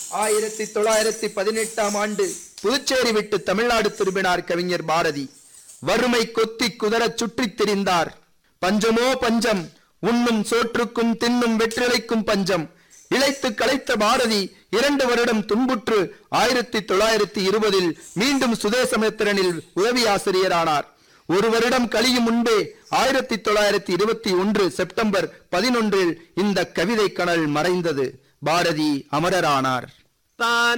ஆயிரத்தி தொள்ளாயிரத்தி பதினெட்டாம் ஆண்டு புதுச்சேரி விட்டு தமிழ்நாடு திரும்பினார் கவிஞர் பாரதி வறுமை கொத்தி குதறச் சுற்றித் திரிந்தார் பஞ்சமோ பஞ்சம் உண்ணும் சோற்றுக்கும் தின்னும் வெற்றிலைக்கும் பஞ்சம் இழைத்து களைத்த பாரதி இரண்டு வருடம் துன்புற்று ஆயிரத்தி தொள்ளாயிரத்தி இருபதில் மீண்டும் சுதேசமித்திரனில் உதவி ஆசிரியரானார் ஒரு வருடம் கழியும் முன்பே ஆயிரத்தி தொள்ளாயிரத்தி இருபத்தி ஒன்று செப்டம்பர் பதினொன்றில் இந்த கவிதை கனல் மறைந்தது பாரதி அமரரானார் தான்